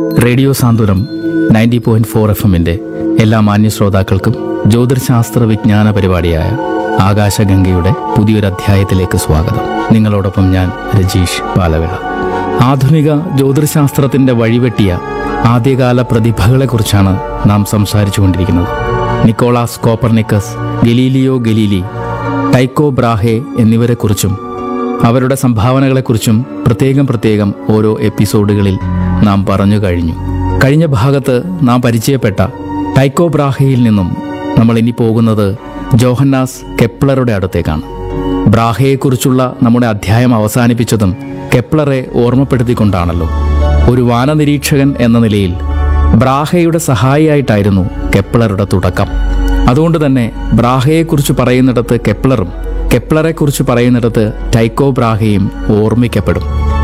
radio Santhwanam ninety point four F എമ്മിന്റെ എല്ലാ മാന്യ ശ്രോതാക്കൾക്കും ജ്യോതിർശാസ്ത്ര വിജ്ഞാന പരിപാടിയായ ആകാശഗംഗയുടെ പുതിയൊരു അധ്യായത്തിലേക്ക് സ്വാഗതം നിങ്ങളോടൊപ്പം ഞാൻ രജീഷ് പാലവിള ആധുനിക ജ്യോതിർശാസ്ത്രത്തിന്റെ വഴിവെട്ടിയ ആദ്യകാല പ്രതിഭകളെക്കുറിച്ചാണ് നാം സംസാരിച്ചു കൊണ്ടിരിക്കുന്നത് Nicholas Copernicus Galileo Galilei Tycho Brahe എന്നിവരെക്കുറിച്ചും അവരുടെ സംഭാവനകളെക്കുറിച്ചും പ്രത്യേകം പ്രത്യേകം ഓരോ എപ്പിസോഡുകളിൽ നാം പറഞ്ഞു കഴിഞ്ഞു കഴിഞ്ഞ ഭാഗത്ത് നാം പരിചയപ്പെട്ട ടൈക്കോ ബ്രാഹയിൽ നിന്നും നമ്മൾ ഇനി പോകുന്നത് ജോഹന്നാസ് കെപ്ലറുടെ അടുത്തേക്കാണ് ബ്രാഹയെക്കുറിച്ചുള്ള നമ്മുടെ അധ്യായം അവസാനിപ്പിച്ചതും കെപ്ലറെ ഓർമ്മപ്പെടുത്തിക്കൊണ്ടാണല്ലോ ഒരു വാനനിരീക്ഷകൻ എന്ന നിലയിൽ ബ്രാഹയുടെ സഹായിയായിട്ടായിരുന്നു കെപ്ലറുടെ തുടക്കം അതുകൊണ്ട് തന്നെ ബ്രാഹയെക്കുറിച്ച് പറയുന്നിടത്ത് കെപ്ലറും കെപ്ലറെക്കുറിച്ച് പറയുന്നിടത്ത് ടൈക്കോ ബ്രാഹയും ഓർമ്മിക്കപ്പെടും